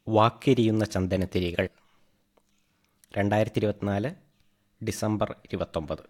വാക്കെരിയുന്ന ചന്ദനത്തിരികൾ രണ്ടായിരത്തി ഇരുപത്തിനാല് ഡിസംബർ ഇരുപത്തൊമ്പത്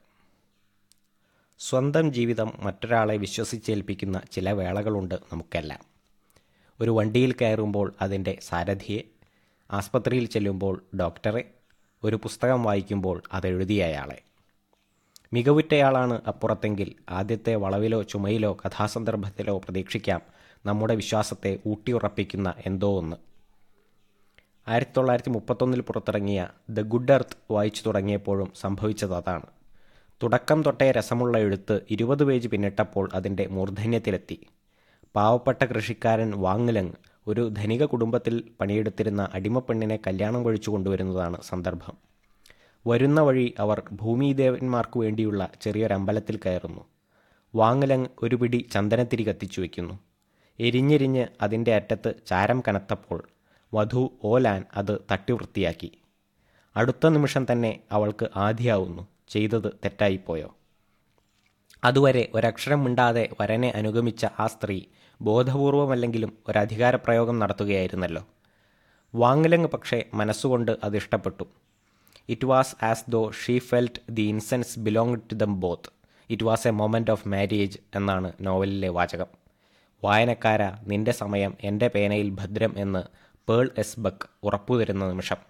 സ്വന്തം ജീവിതം മറ്റൊരാളെ വിശ്വസിച്ചേൽപ്പിക്കുന്ന ചില വേളകളുണ്ട് നമുക്കെല്ലാം ഒരു വണ്ടിയിൽ കയറുമ്പോൾ അതിൻ്റെ സാരഥിയെ ആസ്പത്രിയിൽ ചെല്ലുമ്പോൾ ഡോക്ടറെ ഒരു പുസ്തകം വായിക്കുമ്പോൾ അതെഴുതിയയാളെ മികവുറ്റയാളാണ് അപ്പുറത്തെങ്കിൽ ആദ്യത്തെ വളവിലോ ചുമയിലോ കഥാസന്ദർഭത്തിലോ പ്രതീക്ഷിക്കാം നമ്മുടെ വിശ്വാസത്തെ ഊട്ടിയുറപ്പിക്കുന്ന എന്തോ ഒന്ന് ആയിരത്തി തൊള്ളായിരത്തി മുപ്പത്തൊന്നിൽ പുറത്തിറങ്ങിയ ദ ഗുഡ് എർത്ത് വായിച്ചു തുടങ്ങിയപ്പോഴും സംഭവിച്ചത് അതാണ് തുടക്കം തൊട്ടേ രസമുള്ള എഴുത്ത് ഇരുപത് പേജ് പിന്നിട്ടപ്പോൾ അതിൻ്റെ മൂർധന്യത്തിലെത്തി പാവപ്പെട്ട കൃഷിക്കാരൻ വാങ്ലങ് ഒരു ധനിക കുടുംബത്തിൽ പണിയെടുത്തിരുന്ന അടിമപ്പെണ്ണിനെ കല്യാണം കഴിച്ചു കൊണ്ടുവരുന്നതാണ് സന്ദർഭം വരുന്ന വഴി അവർ ഭൂമിദേവന്മാർക്കു വേണ്ടിയുള്ള ചെറിയൊരമ്പലത്തിൽ കയറുന്നു വാങ്ങലങ് ഒരു പിടി ചന്ദനത്തിരി കത്തിച്ചു വയ്ക്കുന്നു എരിഞ്ഞെരിഞ്ഞ് അതിൻ്റെ അറ്റത്ത് ചാരം കനത്തപ്പോൾ വധു ഓലാൻ അത് തട്ടി വൃത്തിയാക്കി അടുത്ത നിമിഷം തന്നെ അവൾക്ക് ആദ്യാവുന്നു ചെയ്തത് തെറ്റായിപ്പോയോ അതുവരെ ഒരക്ഷരം മിണ്ടാതെ വരനെ അനുഗമിച്ച ആ സ്ത്രീ ബോധപൂർവമല്ലെങ്കിലും ഒരധികാരപ്രയോഗം നടത്തുകയായിരുന്നല്ലോ വാങ്ങലങ് പക്ഷേ മനസ്സുകൊണ്ട് അത് ഇഷ്ടപ്പെട്ടു it was as though she felt the incense belong to them both it was a moment of marriage എന്നാണ് നോവലിലെ വാചകം വായനക്കാര നിന്റെ സമയം എൻ്റെ പേനയിൽ ഭദ്രം എന്ന് പേൾ എസ് ബക്ക് ഉറപ്പുതരുന്ന നിമിഷം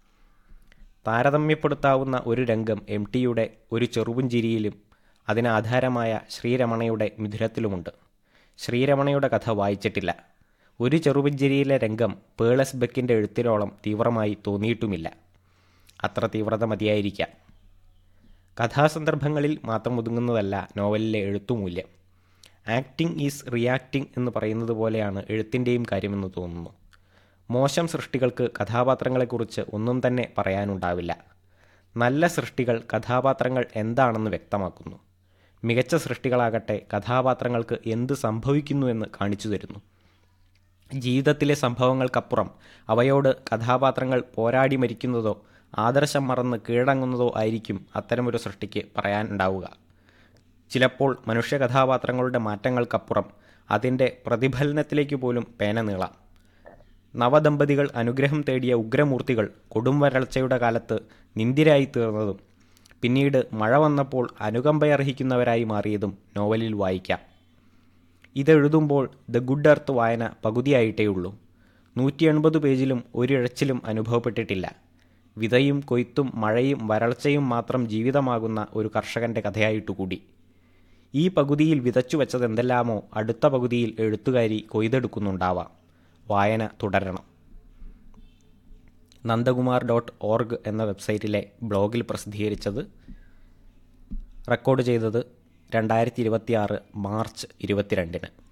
താരതമ്യപ്പെടുത്താവുന്ന ഒരു രംഗം എം ടിയുടെ ഒരു ചെറുപുഞ്ചിരിയിലും അതിനാധാരമായ ശ്രീരമണയുടെ മിഥുരത്തിലുമുണ്ട് ശ്രീരമണയുടെ കഥ വായിച്ചിട്ടില്ല ഒരു ചെറുപുഞ്ചിരിയിലെ രംഗം പേളസ് ബക്കിൻ്റെ എഴുത്തിലോളം തീവ്രമായി തോന്നിയിട്ടുമില്ല അത്ര തീവ്രത മതിയായിരിക്കാം കഥാസന്ദർഭങ്ങളിൽ മാത്രം ഒതുങ്ങുന്നതല്ല നോവലിലെ എഴുത്തുമൂല്യം ആക്ടിംഗ് ഈസ് റിയാക്ടിംഗ് എന്ന് പറയുന്നത് പോലെയാണ് എഴുത്തിൻ്റെയും കാര്യമെന്ന് തോന്നുന്നു മോശം സൃഷ്ടികൾക്ക് കഥാപാത്രങ്ങളെക്കുറിച്ച് ഒന്നും തന്നെ പറയാനുണ്ടാവില്ല നല്ല സൃഷ്ടികൾ കഥാപാത്രങ്ങൾ എന്താണെന്ന് വ്യക്തമാക്കുന്നു മികച്ച സൃഷ്ടികളാകട്ടെ കഥാപാത്രങ്ങൾക്ക് എന്ത് സംഭവിക്കുന്നുവെന്ന് കാണിച്ചു തരുന്നു ജീവിതത്തിലെ സംഭവങ്ങൾക്കപ്പുറം അവയോട് കഥാപാത്രങ്ങൾ പോരാടി മരിക്കുന്നതോ ആദർശം മറന്ന് കീഴടങ്ങുന്നതോ ആയിരിക്കും അത്തരമൊരു സൃഷ്ടിക്ക് പറയാനുണ്ടാവുക ചിലപ്പോൾ മനുഷ്യ കഥാപാത്രങ്ങളുടെ മാറ്റങ്ങൾക്കപ്പുറം അതിൻ്റെ പ്രതിഫലനത്തിലേക്ക് പോലും പേന നീളാം നവദമ്പതികൾ അനുഗ്രഹം തേടിയ ഉഗ്രമൂർത്തികൾ കൊടും വരൾച്ചയുടെ കാലത്ത് നിന്ദിരായി തീർന്നതും പിന്നീട് മഴ വന്നപ്പോൾ അനുകമ്പയർഹിക്കുന്നവരായി മാറിയതും നോവലിൽ വായിക്കാം ഇതെഴുതുമ്പോൾ ദ ഗുഡ് എർത്ത് വായന പകുതിയായിട്ടേയുള്ളൂ നൂറ്റി എൺപത് പേജിലും ഒരിഴച്ചിലും അനുഭവപ്പെട്ടിട്ടില്ല വിതയും കൊയ്ത്തും മഴയും വരൾച്ചയും മാത്രം ജീവിതമാകുന്ന ഒരു കർഷകൻ്റെ കഥയായിട്ടുകൂടി ഈ പകുതിയിൽ വിതച്ചു വെച്ചതെന്തെല്ലാമോ അടുത്ത പകുതിയിൽ എഴുത്തുകാരി കൊയ്തെടുക്കുന്നുണ്ടാവാം വായന തുടരണം നന്ദകുമാർ ഡോട്ട് ഓർഗ് എന്ന വെബ്സൈറ്റിലെ ബ്ലോഗിൽ പ്രസിദ്ധീകരിച്ചത് റെക്കോർഡ് ചെയ്തത് രണ്ടായിരത്തി ഇരുപത്തിയാറ് മാർച്ച് ഇരുപത്തിരണ്ടിന്